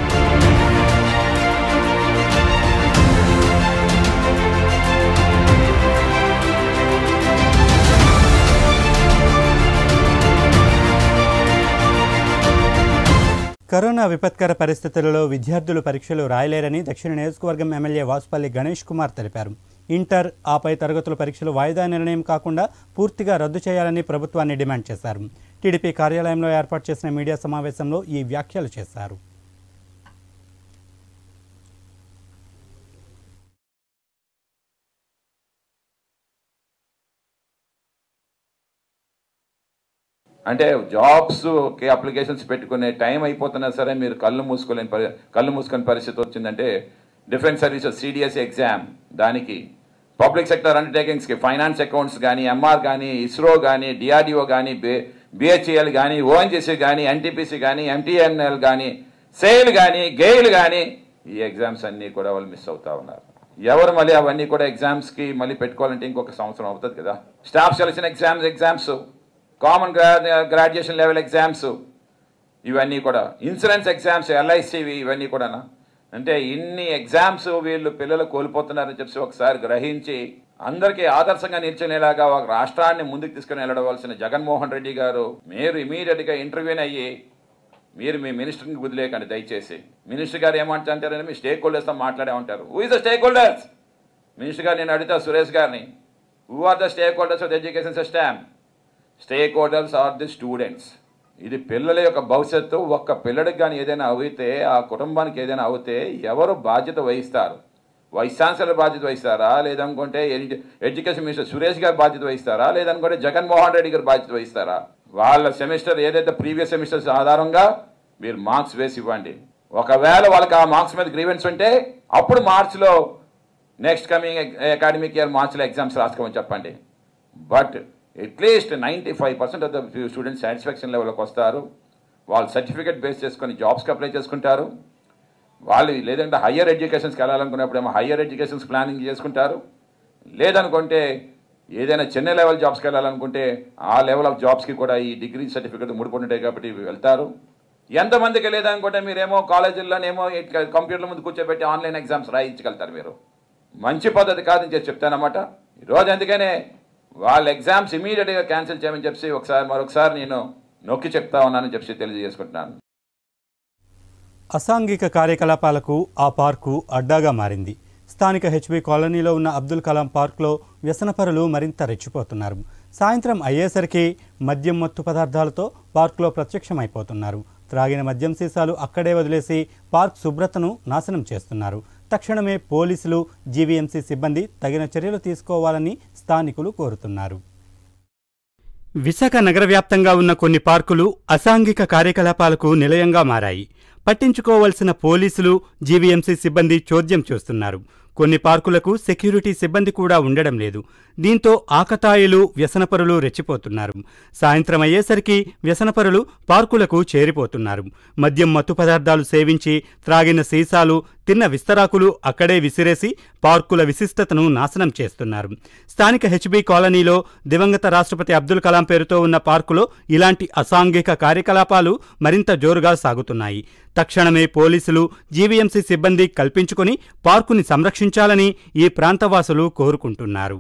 కరోనా విపత్కర పరిస్థితులలో విద్యార్థులు పరీక్షలు రాయలేరని దక్షిణ నియోజకవర్గం ఎమ్మెల్యే వాసుపల్లి గణేష్ కుమార్ తెలిపారు ఇంటర్ ఆపై తరగతుల పరీక్షలు వాయిదా నిర్ణయం కాకుండా పూర్తిగా రద్దు చేయాలని ప్రభుత్వాన్ని డిమాండ్ చేశారు టీడీపీ కార్యాలయంలో ఏర్పాటు చేసిన మీడియా సమావేశంలో ఈ వ్యాఖ్యలు చేశారు అంటే జాబ్స్కి అప్లికేషన్స్ పెట్టుకునే టైం అయిపోతున్నా సరే మీరు కళ్ళు మూసుకోలేని పరి కళ్ళు మూసుకునే పరిస్థితి వచ్చిందంటే డిఫెన్స్ సర్వీసెస్ సిడిఎస్ ఎగ్జామ్ దానికి పబ్లిక్ సెక్టర్ అండర్టేకింగ్స్కి ఫైనాన్స్ అకౌంట్స్ కానీ ఎంఆర్ కానీ ఇస్రో కానీ డిఆర్డిఓ కానీ బే బిహెచ్ఏఎల్ కానీ ఓఎన్జీసీ కానీ ఎన్టీపీసీ కానీ ఎంటీఎన్ఎల్ కానీ సేల్ కానీ గెయిల్ కానీ ఈ ఎగ్జామ్స్ అన్నీ కూడా వాళ్ళు మిస్ అవుతా ఉన్నారు ఎవరు మళ్ళీ అవన్నీ కూడా ఎగ్జామ్స్కి మళ్ళీ పెట్టుకోవాలంటే ఇంకొక సంవత్సరం అవుతుంది కదా staff selection exams exams common graduation level exams ఇవన్నీ కూడా ఇన్సూరెన్స్ ఎగ్జామ్స్ ఎల్ఐసివి ఇవన్నీ కూడానా అంటే ఇన్ని ఎగ్జామ్స్ వీళ్ళు పిల్లలు కోల్పోతున్నారని చెప్పి ఒకసారి గ్రహించి అందరికీ ఆదర్శంగా నిల్చునేలాగా ఒక రాష్ట్రాన్ని ముందుకు తీసుకుని వెళ్ళవలసిన జగన్మోహన్ రెడ్డి గారు మీరు ఇమీడియట్గా ఇంటర్వ్యూని అయ్యి మీరు మీ మినిస్టర్ని వదిలేకండి దయచేసి మినిస్టర్ గారు ఏమంటారంటే మీ స్టేక్ హోల్డర్స్తో మాట్లాడే ఉంటారు who is the stakeholders minister గారు నేను అడుగుతా సురేష్ గారిని who are the stakeholders of the education system stakeholders are the students ఇది పిల్లల యొక్క భవిష్యత్తు ఒక్క పిల్లడికి కానీ ఏదైనా అవుతే ఆ కుటుంబానికి ఏదైనా అవుతే ఎవరు బాధ్యత వహిస్తారు వైస్ ఛాన్సలర్ బాధ్యత వహిస్తారా లేదనుకుంటే ఎడ్యు- ఎడ్యుకేషన్ మినిస్టర్ సురేష్ గారు బాధ్యత వహిస్తారా లేదనుకుంటే జగన్మోహన్ రెడ్డి గారు బాధ్యత వహిస్తారా వాళ్ళ సెమిస్టర్ ఏదైతే ప్రీవియస్ సెమిస్టర్స్ ఆధారంగా మీరు మార్క్స్ వేసి ఇవ్వండి ఒకవేళ వాళ్ళకి ఆ మార్క్స్ మీద గ్రీవెన్స్ ఉంటే అప్పుడు మార్చిలో నెక్స్ట్ కమింగ్ అకాడమిక్ ఇయర్ మార్చిలో ఎగ్జామ్స్ రాసుకోమని చెప్పండి but at least ninety five percent of the students satisfaction లెవెల్కి వస్తారు వాళ్ళు సర్టిఫికేట్ బేస్ చేసుకొని జాబ్స్కి అప్లై చేసుకుంటారు వాళ్ళు లేదంటే హయ్యర్ ఎడ్యుకేషన్స్కి వెళ్ళాలనుకున్నప్పుడు ఏమో హయ్యర్ ఎడ్యుకేషన్స్ ప్లానింగ్ చేసుకుంటారు లేదనుకుంటే ఏదైనా చిన్న లెవెల్ జాబ్స్కి వెళ్ళాలనుకుంటే ఆ లెవెల్ ఆఫ్ జాబ్స్కి కూడా ఈ డిగ్రీ సర్టిఫికేట్ ముడిపడి ఉంటాయి కాబట్టి వెళ్తారు ఎంతమందికి లేదనుకుంటే మీరేమో కాలేజీల్లోనేమో కంప్యూటర్ల ముందు కూర్చోబెట్టి ఆన్లైన్ ఎగ్జామ్స్ రాయించగలుగుతారు మీరు మంచి పద్ధతి కాదని చెప్పి చెప్తానమాట ఈరోజు అందుకనే వాళ్ళ ఎగ్జామ్స్ ఇమీడియట్గా క్యాన్సిల్ చేయమని చెప్పి ఒకసారి మరొకసారి నేను నొక్కి చెప్తా ఉన్నానని చెప్పి తెలియజేసుకుంటున్నాను అసాంఘిక కార్యకలాపాలకు ఆ పార్కు అడ్డాగా మారింది స్థానిక హెచ్బి కాలనీలో ఉన్న అబ్దుల్ కలాం పార్కులో వ్యసనపరులు మరింత రెచ్చిపోతున్నారు సాయంత్రం అయ్యేసరికి మద్యం మత్తు పదార్థాలతో పార్కులో ప్రత్యక్షమైపోతున్నారు త్రాగిన మద్యం సీసాలు అక్కడే వదిలేసి పార్క్ శుభ్రతను నాశనం చేస్తున్నారు తక్షణమే పోలీసులు జీవీఎంసీ సిబ్బంది తగిన చర్యలు తీసుకోవాలని స్థానికులు కోరుతున్నారు విశాఖ నగర వ్యాప్తంగా ఉన్న కొన్ని పార్కులు అసాంఘిక కార్యకలాపాలకు నిలయంగా మారాయి పట్టించుకోవలసిన పోలీసులు జీవీఎంసీ సిబ్బంది చోద్యం చేస్తున్నారు కొన్ని పార్కులకు సెక్యూరిటీ సిబ్బంది కూడా ఉండడం లేదు దీంతో ఆకతాయిలు వ్యసనపరులు రెచ్చిపోతున్నారు సాయంత్రం అయ్యేసరికి వ్యసనపరులు పార్కులకు చేరిపోతున్నారు మద్యం మత్తు పదార్థాలు సేవించి త్రాగిన సీసాలు తిన్న విస్తరాకులు అక్కడే విసిరేసి పార్కుల విశిష్టతను నాశనం చేస్తున్నారు స్థానిక హెచ్బి కాలనీలో దివంగత రాష్ట్రపతి అబ్దుల్ కలాం పేరుతో ఉన్న పార్కులో ఇలాంటి అసాంఘిక కార్యకలాపాలు మరింత జోరుగా సాగుతున్నాయి తక్షణమే పోలీసులు జీవీఎంసీ సిబ్బంది కల్పించుకొని పార్కుని సంరక్షించాలని ఈ ప్రాంతవాసులు కోరుకుంటున్నారు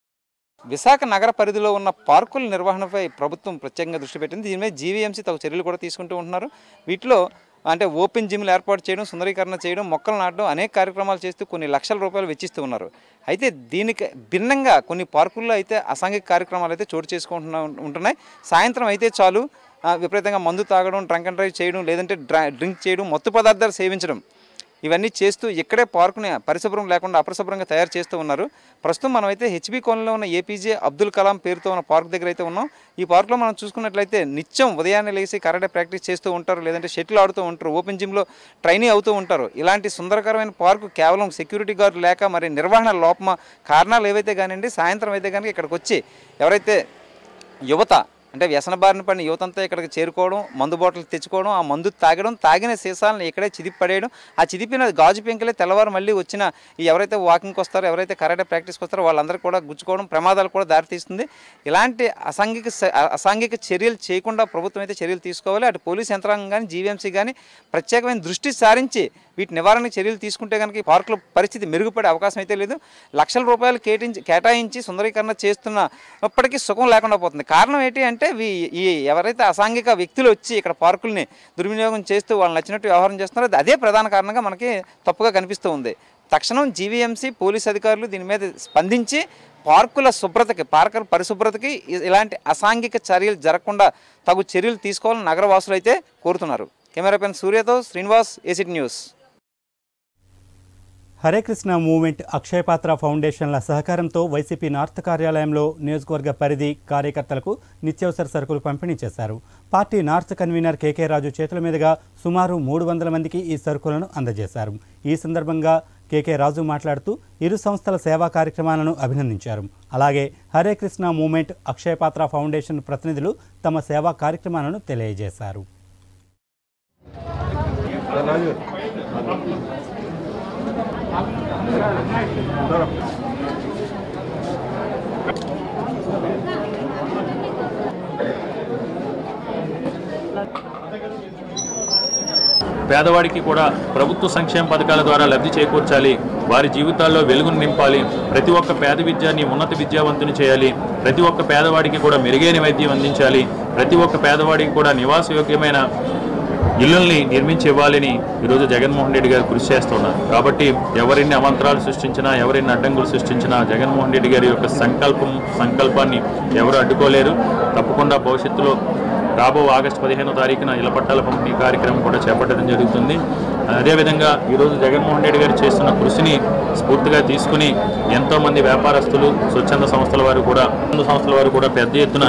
విశాఖ నగర పరిధిలో ఉన్న పార్కుల నిర్వహణపై ప్రభుత్వం ప్రత్యేకంగా దృష్టి పెట్టింది దీని మీద జీవీఎంసీ తగు చర్యలు కూడా తీసుకుంటూ ఉంటున్నారు వీటిలో అంటే ఓపెన్ జిమ్లు ఏర్పాటు చేయడం సుందరీకరణ చేయడం మొక్కలు నాటడం అనేక కార్యక్రమాలు చేస్తూ కొన్ని లక్షల రూపాయలు వెచ్చిస్తూ ఉన్నారు అయితే దీనికి భిన్నంగా కొన్ని పార్కుల్లో అయితే అసాంఘిక కార్యక్రమాలు అయితే చోటు చేసుకుంటున్నా ఉంటున్నాయి సాయంత్రం అయితే చాలు ఆ, విపరీతంగా మందు తాగడం డ్రంక్ అండ్ డ్రైవ్ చేయడం లేదంటే డ్రా డ్రింక్ చేయడం మత్తు పదార్థాలు సేవించడం ఇవన్నీ చేస్తూ ఇక్కడే పార్కుని పరిశుభ్రం లేకుండా అపరిశుభ్రంగా తయారు చేస్తూ ఉన్నారు ప్రస్తుతం మనమైతే హెచ్బి కాలనీలో ఉన్న ఏపీజే అబ్దుల్ కలాం పేరుతో ఉన్న పార్క్ దగ్గర అయితే ఉన్నాం ఈ పార్క్లో మనం చూసుకున్నట్లయితే నిత్యం ఉదయాన్నే లేచి కరాటే ప్రాక్టీస్ చేస్తూ ఉంటారు లేదంటే షటిల్ ఆడుతూ ఉంటారు ఓపెన్ జిమ్లో ట్రైనీ అవుతూ ఉంటారు ఇలాంటి సుందరకరమైన పార్కు కేవలం సెక్యూరిటీ గార్డు లేక మరి నిర్వహణ లోపమ కారణాలు ఏవైతే కానివ్వండి సాయంత్రం అయితే కనుక ఇక్కడికి వచ్చి ఎవరైతే యువత అంటే వ్యసన బారిన పడిన యువతంతా ఇక్కడికి చేరుకోవడం మందు బాటిల్ తెచ్చుకోవడం ఆ మందు తాగడం తాగిన సీసాలను ఇక్కడే చిదిపి పడేయడం ఆ చిదిపిన గాజు పెంకులే తెల్లవారు మళ్ళీ వచ్చిన ఈ ఎవరైతే వాకింగ్కి వస్తారో ఎవరైతే కరాటే ప్రాక్టీస్కి వస్తారో వాళ్ళందరూ కూడా గుచ్చుకోవడం ప్రమాదాలు కూడా దారితీస్తుంది ఇలాంటి అసాంఘిక స- అసాంఘిక చర్యలు చేయకుండా ప్రభుత్వం అయితే చర్యలు తీసుకోవాలి అటు పోలీస్ యంత్రాంగం కానీ జీవీఎంసీ కానీ ప్రత్యేకమైన దృష్టి సారించి వీటి నివారణకు చర్యలు తీసుకుంటే కనుక ఈ పార్కుల పరిస్థితి మెరుగుపడే అవకాశం అయితే లేదు లక్షల రూపాయలు కేటాయించి కేటాయించి సుందరీకరణ చేస్తున్నప్పటికీ సుఖం లేకుండా పోతుంది కారణం ఏంటి అంటే వీ- ఈ ఎవరైతే అసాంఘిక వ్యక్తులు వచ్చి ఇక్కడ పార్కుల్ని దుర్వినియోగం చేస్తూ వాళ్ళు నచ్చినట్టు వ్యవహారం చేస్తున్నారో అది అదే ప్రధాన కారణంగా మనకి తప్పుగా కనిపిస్తూ ఉంది తక్షణం జీవీఎంసీ పోలీస్ అధికారులు దీని మీద స్పందించి పార్కుల శుభ్రతకి పార్కుల పరిశుభ్రతకి ఇ- ఇలాంటి అసాంఘిక చర్యలు జరగకుండా తగు చర్యలు తీసుకోవాలని నగరవాసులు అయితే కోరుతున్నారు కెమెరా పెన్ సూర్యతో Srinivas ACT news Hare Krishna movement Akshayapatra ఫౌండేషన్ల సహకారంతో వైసీపీ నార్త్ కార్యాలయంలో నియోజకవర్గ పరిధి కార్యకర్తలకు నిత్యావసర సరుకులు పంపిణీ చేశారు party north convener KK Raju చేతుల మీదుగా సుమారు మూడు వందల మందికి ఈ సరుకులను అందజేశారు ఈ సందర్భంగా కేకే రాజు మాట్లాడుతూ ఇరు సంస్థల సేవా కార్యక్రమాలను అభినందించారు అలాగే హరే కృష్ణ మూవ్మెంట్ అక్షయపాత్ర ఫౌండేషన్ ప్రతినిధులు తమ సేవా కార్యక్రమాలను తెలియజేశారు పేదవాడికి కూడా ప్రభుత్వ సంక్షేమ పథకాల ద్వారా లబ్ధి చేకూర్చాలి వారి జీవితాల్లో వెలుగును నింపాలి ప్రతి ఒక్క పేద విద్యాన్ని ఉన్నత విద్యావంతుని చేయాలి ప్రతి ఒక్క పేదవాడికి కూడా మెరుగైన వైద్యం అందించాలి ప్రతి ఒక్క పేదవాడికి కూడా నివాసయోగ్యమైన ఇళ్లని నిర్మించి ఇవ్వాలని ఈరోజు జగన్మోహన్ రెడ్డి గారు కృషి చేస్తున్నారు కాబట్టి ఎవరిన్ని అవంతరాలు సృష్టించినా ఎవరిన్ని అడ్డంకులు సృష్టించినా జగన్మోహన్ రెడ్డి గారి యొక్క సంకల్పం సంకల్పాన్ని ఎవరు అడ్డుకోలేరు తప్పకుండా భవిష్యత్తులో రాబో ఆగస్టు పదిహేనో తారీఖున ఇళ్ల పట్టాల పంపిణీ కార్యక్రమం కూడా చేపట్టడం జరుగుతుంది అదేవిధంగా ఈరోజు జగన్మోహన్ రెడ్డి గారు చేస్తున్న కృషిని స్ఫూర్తిగా తీసుకుని ఎంతోమంది వ్యాపారస్తులు స్వచ్ఛంద సంస్థల వారు కూడా స్వచ్ఛంద సంస్థల వారు కూడా పెద్ద ఎత్తున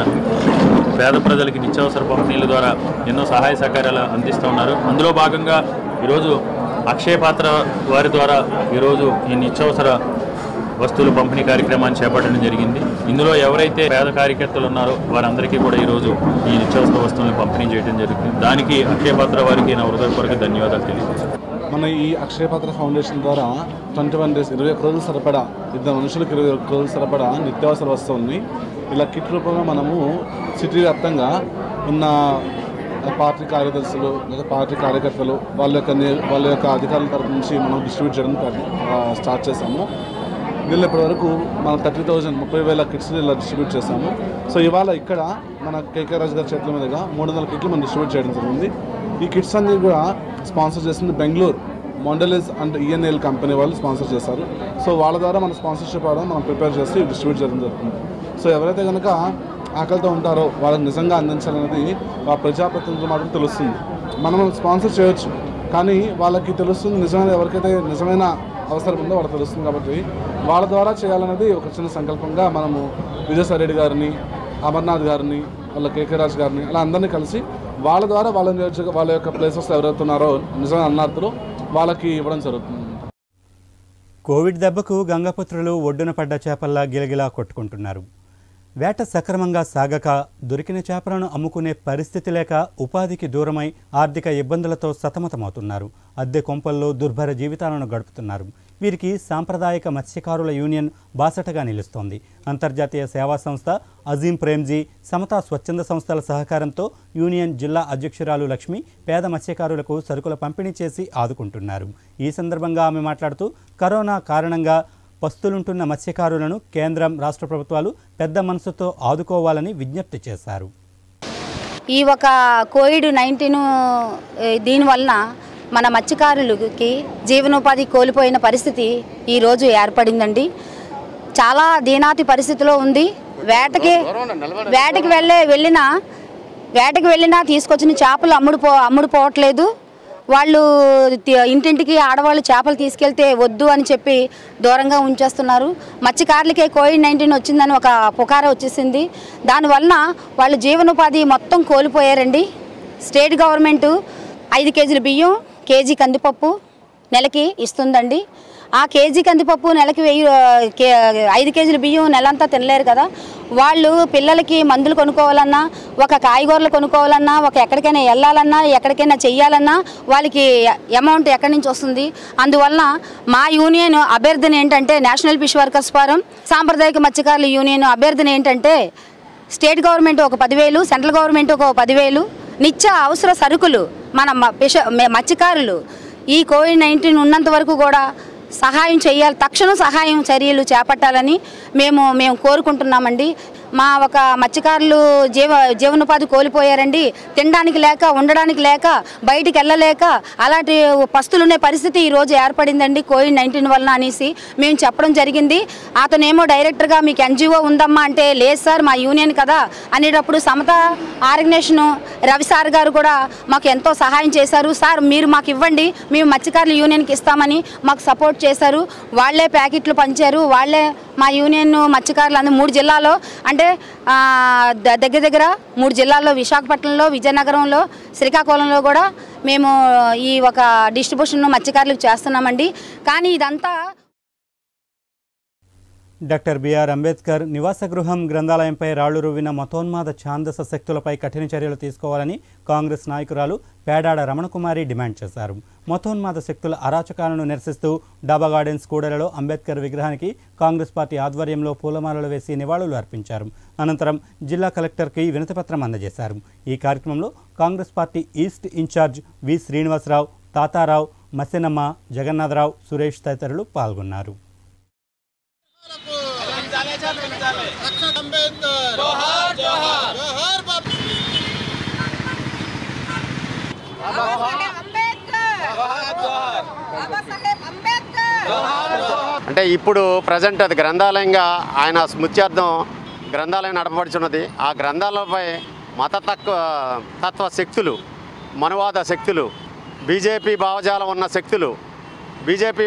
పేద ప్రజలకి నిత్యావసర పంపిణీల ద్వారా ఎన్నో సహాయ సహకారాలు అందిస్తూ ఉన్నారు అందులో భాగంగా ఈరోజు అక్షయ పాత్ర వారి ద్వారా ఈరోజు ఈ నిత్యావసర వస్తువుల పంపిణీ కార్యక్రమాన్ని చేపట్టడం జరిగింది ఇందులో ఎవరైతే పేద కార్యకర్తలు ఉన్నారో వారందరికీ కూడా ఈరోజు ఈ నిత్యావసర వస్తువులను పంపిణీ చేయడం జరుగుతుంది దానికి అక్షయ పాత్ర వారికి నా హృదయపూర్వక ధన్యవాదాలు తెలియజేస్తాను మన ఈ అక్షయపాత్ర ఫౌండేషన్ ద్వారా ట్వంటీ వన్ డేస్ ఇరవై ఒక్క రోజులు సరిపడా ఇద్దరు మనుషులకు ఇరవై ఒక్క రోజులు సరిపడా నిత్యావసర వస్తువుల్ని ఇలా కిట్ రూపంలో మనము సిటీ వ్యాప్తంగా ఉన్న పార్టీ కార్యదర్శులు లేదా పార్టీ కార్యకర్తలు వాళ్ళ యొక్క నే- వాళ్ళ యొక్క అధికారుల తరపు నుంచి మనం డిస్ట్రిబ్యూట్ చేయడం ప్రారం- ఆ, స్టార్ట్ చేశాము దీనిలో ఇప్పటివరకు మనం థర్టీ థౌజండ్ ముప్పై వేల కిట్స్ ఇలా డిస్ట్రిబ్యూట్ చేశాము సో ఇవాళ ఇక్కడ మన కేకే రాజు గారి చేతుల మీదుగా మూడు వందల కిట్లు మనం డిస్ట్రిబ్యూట్ చేయడం జరిగింది ఈ కిట్స్ అన్ని కూడా స్పాన్సర్ చేసింది Bengaluru Mondelez and ENL company వాళ్ళు స్పాన్సర్ చేశారు సో వాళ్ళ ద్వారా మన స్పాన్సర్షిప్ అవడం మనం ప్రిపేర్ చేసి డిస్ట్రిబ్యూట్ చేయడం జరుగుతుంది సో ఎవరైతే కనుక ఆకలితో ఉంటారో వాళ్ళకి నిజంగా అందించాలనేది ఆ ప్రజాప్రతినిధులు మాత్రం తెలుస్తుంది మనం స్పాన్సర్ చేయొచ్చు కానీ వాళ్ళకి తెలుస్తుంది నిజమైన ఎవరికైతే నిజమైన అవసరం ఉందో వాళ్ళకి తెలుస్తుంది కాబట్టి వాళ్ళ ద్వారా చేయాలనేది ఒక చిన్న సంకల్పంగా మనము విజయసాయి రెడ్డి గారిని అమర్నాథ్ గారిని వాళ్ళ కేకే రాజ్ గారిని అలా అందరినీ కలిసి వాళ్ళ ద్వారా వాళ్ళ నియోజక వాళ్ళ యొక్క ప్లేసెస్ ఎవరైతే ఉన్నారో నిజమైన అన్నార్థులు వాళ్ళకి ఇవ్వడం జరుగుతుంది కోవిడ్ దెబ్బకు గంగపుత్రులు ఒడ్డున పడ్డ చేపల్లా గిలగిలా కొట్టుకుంటున్నారు వేట సక్రమంగా సాగక దొరికిన చేపలను అమ్ముకునే పరిస్థితి లేక ఉపాధికి దూరమై ఆర్థిక ఇబ్బందులతో సతమతమవుతున్నారు అద్దె కొంపల్లో దుర్భర జీవితాలను గడుపుతున్నారు వీరికి సాంప్రదాయక మత్స్యకారుల యూనియన్ బాసటగా నిలుస్తోంది అంతర్జాతీయ సేవా సంస్థ అజీం ప్రేమ్జీ సమతా స్వచ్ఛంద సంస్థల సహకారంతో యూనియన్ జిల్లా అధ్యక్షురాలు లక్ష్మి పేద మత్స్యకారులకు సరుకుల పంపిణీ చేసి ఆదుకుంటున్నారు ఈ సందర్భంగా ఆమె మాట్లాడుతూ కరోనా కారణంగా పస్తులుంటున్న మత్స్యకారులను కేంద్రం రాష్ట్ర ప్రభుత్వాలు పెద్ద మనసుతో ఆదుకోవాలని విజ్ఞప్తి చేశారు ఈ ఒక కోవిడ్ నైన్టీన్ దీనివలన మన మత్స్యకారులకి జీవనోపాధి కోల్పోయిన పరిస్థితి ఈరోజు ఏర్పడిందండి చాలా దీనాతి పరిస్థితిలో ఉంది వేటకి వేటకి వెళ్ళే వెళ్ళిన వేటకి వెళ్ళినా తీసుకొచ్చిన చేపలు అమ్ముడు పో అమ్ముడు పోవట్లేదు వాళ్ళు తి- ఇంటింటికి ఆడవాళ్ళు చేపలు తీసుకెళ్తే వద్దు అని చెప్పి దూరంగా ఉంచేస్తున్నారు మత్స్యకారులకే కోవిడ్ నైన్టీన్ వచ్చిందని ఒక పుకార వచ్చేసింది దానివలన వాళ్ళు జీవనోపాధి మొత్తం కోల్పోయారండి స్టేట్ గవర్నమెంట్ ఐదు కేజీల బియ్యం కేజీ కందిపప్పు నెలకి ఇస్తుందండి ఆ కేజీ కందిపప్పు నెలకి వెయ్యి ఆ, కే ఐదు కేజీల బియ్యం నెలంతా తినలేరు కదా వాళ్ళు పిల్లలకి మందులు కొనుక్కోవాలన్నా ఒక కాయగూరలు కొనుక్కోవాలన్నా ఒక ఎక్కడికైనా వెళ్ళాలన్నా ఎక్కడికైనా చెయ్యాలన్నా వాళ్ళకి అమౌంట్ ఎక్కడి నుంచి వస్తుంది అందువలన మా యూనియన్ అభ్యర్థన ఏంటంటే నేషనల్ ఫిష్ వర్కర్స్ ఫారం సాంప్రదాయక మత్స్యకారుల యూనియన్ అభ్యర్థన ఏంటంటే స్టేట్ గవర్నమెంట్ ఒక పదివేలు సెంట్రల్ గవర్నమెంట్ ఒక పదివేలు నిత్య అవసర సరుకులు మన మ- పిష మ- మత్స్యకారులు ఈ కోవిడ్ నైన్టీన్ ఉన్నంత వరకు కూడా సహాయం చేయాలి తక్షణ సహాయం చర్యలు చేపట్టాలని మేము మేము కోరుకుంటున్నామండి మా ఒక మత్స్యకారులు జీవ జీవనోపాధి కోల్పోయారండి తినడానికి లేక ఉండడానికి లేక బయటికి వెళ్ళలేక అలాంటి పస్తులునే పరిస్థితి ఈరోజు ఏర్పడిందండి కోవిడ్ నైన్టీన్ వలన అనేసి మేము చెప్పడం జరిగింది అతనేమో డైరెక్టర్గా మీకు ఎన్జిఓ ఉందమ్మా అంటే లేదు సార్ మా యూనియన్ కదా అనేటప్పుడు సమత ఆర్గనైజేషన్ రవి సార్ గారు కూడా మాకు ఎంతో సహాయం చేశారు సార్ మీరు మాకు ఇవ్వండి మేము మత్స్యకారుల యూనియన్కి ఇస్తామని మాకు సపోర్ట్ చేశారు వాళ్ళే ప్యాకెట్లు పంచారు వాళ్ళే మా యూనియన్ మత్స్యకారులు అందరూ మూడు జిల్లాలో అంటే ఆ, ద- దగ్గర దగ్గర మూడు జిల్లాల్లో విశాఖపట్నంలో విజయనగరంలో శ్రీకాకుళంలో కూడా మేము ఈ ఒక డిస్ట్రిబ్యూషన్ మత్స్యకారులకు చేస్తున్నామండి కానీ ఇదంతా డాక్టర్ బిఆర్ అంబేద్కర్ నివాస గృహం గ్రంథాలయంపై రాళ్లు రువ్విన మతోన్మాద ఛాందస శక్తులపై కఠిన చర్యలు తీసుకోవాలని కాంగ్రెస్ నాయకురాలు పేడాడ రమణకుమారి డిమాండ్ చేశారు మతోన్మాద శక్తుల అరాచకాలను నిరసిస్తూ డాబా గార్డెన్స్ కూడలలో అంబేద్కర్ విగ్రహానికి కాంగ్రెస్ పార్టీ ఆధ్వర్యంలో పూలమాలలు వేసి నివాళులు అర్పించారు అనంతరం జిల్లా కలెక్టర్కి వినతిపత్రం అందజేశారు ఈ కార్యక్రమంలో Congress party east in charge V Srinivasarao Tatarao Masenamma Jagannatharao Suresh తదితరులు పాల్గొన్నారు అంటే ఇప్పుడు ప్రజెంట్ అది గ్రంథాలయంగా ఆయన స్మృత్యార్థం గ్రంథాలయం నడపబడుచున్నది ఆ గ్రంథాలయంపై మత తక్కువ తత్వ శక్తులు మనువాద శక్తులు బీజేపీ భావజాలం ఉన్న శక్తులు బీజేపీ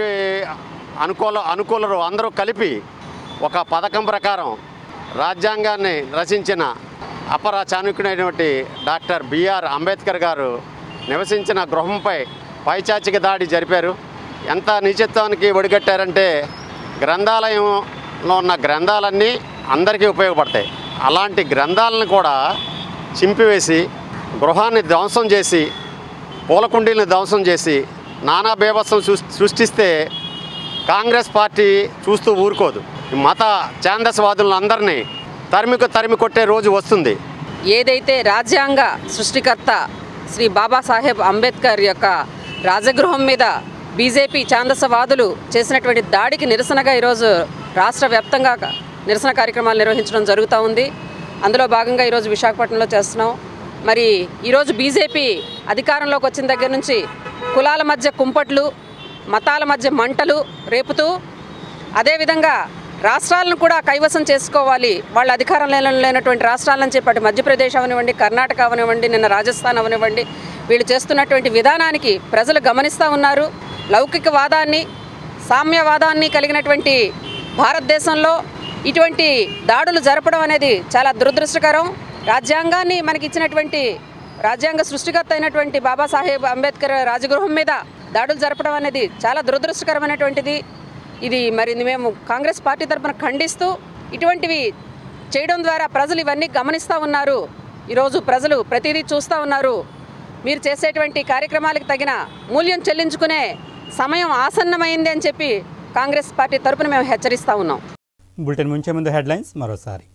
అనుకూల అనుకూలరు అందరూ కలిపి ఒక పథకం ప్రకారం రాజ్యాంగాన్ని రచించిన అపర చాణుక్యుడైనటువంటి డాక్టర్ బిఆర్ అంబేద్కర్ గారు నివసించిన గృహంపై పైచాచిక దాడి జరిపారు ఎంత నిశ్చిత్వానికి ఒడిగట్టారంటే గ్రంథాలయంలో ఉన్న గ్రంథాలన్నీ అందరికీ ఉపయోగపడతాయి అలాంటి గ్రంథాలను కూడా చింపివేసి గృహాన్ని ధ్వంసం చేసి పూలకుండీలను ధ్వంసం చేసి నానా బేభత్సం సృ- సృష్టిస్తే కాంగ్రెస్ పార్టీ చూస్తూ ఊరుకోదు ఈ మత ఛాందసవాదులందరినీ తరిమికు తరిమి కొట్టే రోజు వస్తుంది ఏదైతే రాజ్యాంగ సృష్టికర్త శ్రీ బాబాసాహెబ్ అంబేద్కర్ యొక్క రాజగృహం మీద బీజేపీ ఛాందసవాదులు చేసినటువంటి దాడికి నిరసనగా ఈరోజు రాష్ట్ర వ్యాప్తంగా నిరసన కార్యక్రమాలు నిర్వహించడం జరుగుతూ ఉంది అందులో భాగంగా ఈరోజు విశాఖపట్నంలో చేస్తున్నాం మరి ఈరోజు బీజేపీ అధికారంలోకి వచ్చిన దగ్గర నుంచి కులాల మధ్య కుంపట్లు మతాల మధ్య మంటలు రేపుతూ అదేవిధంగా రాష్ట్రాలను కూడా కైవసం చేసుకోవాలి వాళ్ళ అధికారంలో లేనటువంటి రాష్ట్రాలను చెప్పి అటు మధ్యప్రదేశ్ అవనివ్వండి కర్ణాటక అవనివ్వండి నిన్న రాజస్థాన్ అవనివ్వండి వీళ్ళు చేస్తున్నటువంటి విధానానికి ప్రజలు గమనిస్తూ ఉన్నారు లౌకికవాదాన్ని సామ్యవాదాన్ని కలిగినటువంటి భారతదేశంలో ఇటువంటి దాడులు జరపడం అనేది చాలా దురదృష్టకరం రాజ్యాంగాన్ని మనకి ఇచ్చినటువంటి రాజ్యాంగ సృష్టికర్త అయినటువంటి బాబాసాహెబ్ అంబేద్కర్ రాజగృహం మీద దాడులు జరపడం అనేది చాలా దురదృష్టకరమైనటువంటిది ఇది మరి మేము కాంగ్రెస్ పార్టీ తరఫున ఖండిస్తూ ఇటువంటివి చేయడం ద్వారా ప్రజలు ఇవన్నీ గమనిస్తూ ఉన్నారు ఈరోజు ప్రజలు ప్రతిదీ చూస్తూ ఉన్నారు మీరు చేసేటువంటి కార్యక్రమాలకు తగిన మూల్యం చెల్లించుకునే సమయం ఆసన్నమైంది అని చెప్పి కాంగ్రెస్ పార్టీ తరపున మేము హెచ్చరిస్తూ ఉన్నాం బులెటిన్ ముంచే ముందు హెడ్లైన్స్ మరోసారి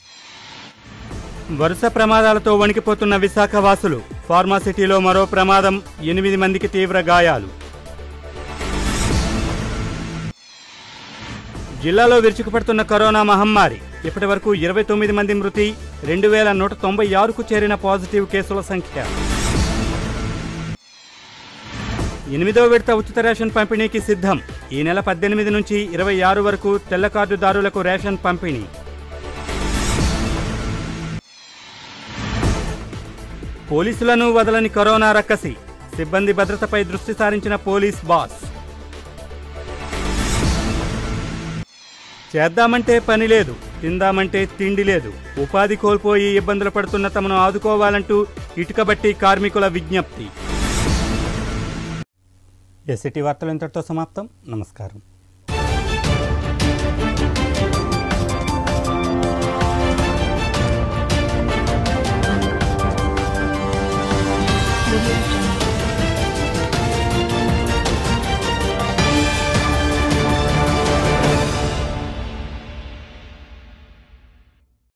వరుస ప్రమాదాలతో వణికిపోతున్న విశాఖ వాసులు ఫార్మాసిటీలో మరో ప్రమాదం ఎనిమిది మందికి తీవ్ర గాయాలు జిల్లాలో విరుచుకుపడుతున్న కరోనా మహమ్మారి ఇప్పటి వరకు ఇరవై తొమ్మిది మంది మృతి రెండు వేల నూట తొంభై ఆరుకు చేరిన పాజిటివ్ కేసుల సంఖ్య ఎనిమిదో విడత ఉచిత రేషన్ పంపిణీకి సిద్ధం ఈ నెల పద్దెనిమిది నుంచి ఇరవై ఆరు వరకు తెల్ల కార్డుదారులకు రేషన్ పంపిణీ పోలీసులను వదలని కరోనా రక్కసి సిబ్బంది భద్రతపై దృష్టి సారించిన పోలీస్ బాస్ చేద్దామంటే పని లేదు తిందామంటే తిండి లేదు ఉపాధి కోల్పోయి ఇబ్బందులు పడుతున్న తమను ఆదుకోవాలంటూ ఇటుకబట్టి కార్మికుల విజ్ఞప్తి ఎస్సిటీ వార్తలు ఇంతటితో సమాప్తం నమస్కారం Audio Jungle.